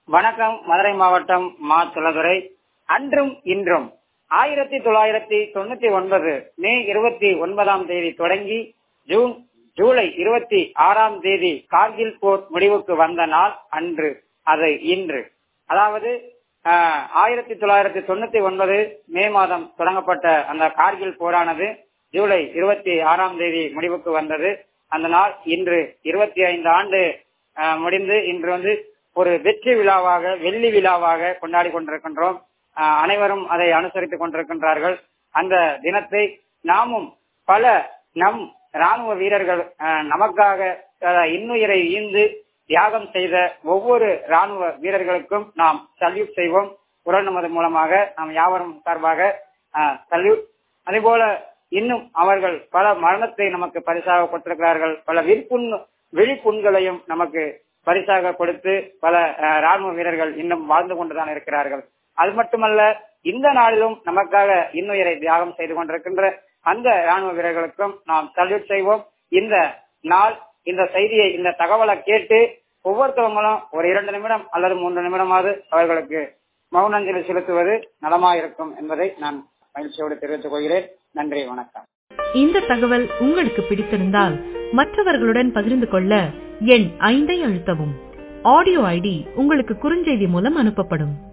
வணக்கம் மதுரை மாவட்டம் மா துளதுரை அன்றும் இன்றும் ஆயிரத்தி தொள்ளாயிரத்தி தொண்ணூத்தி ஒன்பது மே இருபத்தி ஒன்பதாம் தேதி தொடங்கி ஜூன் ஜூலை இருபத்தி ஆறாம் தேதி கார்கில் போர் முடிவுக்கு வந்த நாள் அன்று அது இன்று அதாவது ஆயிரத்தி தொள்ளாயிரத்தி தொண்ணூத்தி ஒன்பது மே மாதம் தொடங்கப்பட்ட அந்த கார்கில் போரானது ஜூலை இருபத்தி ஆறாம் தேதி முடிவுக்கு வந்தது அந்த நாள் இன்று இருபத்தி ஐந்து ஆண்டு முடிந்து இன்று வந்து ஒரு வெற்றி விழாவாக வெள்ளி விழாவாக கொண்டாடி கொண்டிருக்கின்றோம் அனைவரும் அதை அனுசரித்துக் கொண்டிருக்கின்றார்கள் அந்த தினத்தை நாமும் பல நம் ராணுவ வீரர்கள் நமக்காக இன்னுயிரை ஈந்து தியாகம் செய்த ஒவ்வொரு ராணுவ வீரர்களுக்கும் நாம் சல்யூட் செய்வோம் குரல் நமது மூலமாக நாம் யாவரும் சார்பாக சல்யூட் அதே போல இன்னும் அவர்கள் பல மரணத்தை நமக்கு பரிசாக கொடுத்திருக்கிறார்கள் பல விற்புண் விழிப்புண்களையும் நமக்கு பரிசாக கொடுத்து பல ராணுவ வீரர்கள் இன்னும் வாழ்ந்து கொண்டுதான் இருக்கிறார்கள் அது மட்டுமல்ல இந்த நாளிலும் நமக்காக இன்னுயிரை தியாகம் செய்து கொண்டிருக்கின்ற அந்த ராணுவ வீரர்களுக்கும் நாம் சல்யூட் செய்வோம் இந்த நாள் இந்த செய்தியை இந்த தகவலை கேட்டு ஒவ்வொருத்தவங்களும் ஒரு இரண்டு நிமிடம் அல்லது மூன்று நிமிடமாவது அவர்களுக்கு மௌனஞ்சலி செலுத்துவது நலமாயிருக்கும் என்பதை நான் மகிழ்ச்சியோடு தெரிவித்துக் கொள்கிறேன் நன்றி வணக்கம் இந்த தகவல் உங்களுக்கு பிடித்திருந்தால் மற்றவர்களுடன் பகிர்ந்து கொள்ள எண் ஐந்தை அழுத்தவும் ஆடியோ ஐடி உங்களுக்கு குறுஞ்செய்தி மூலம் அனுப்பப்படும்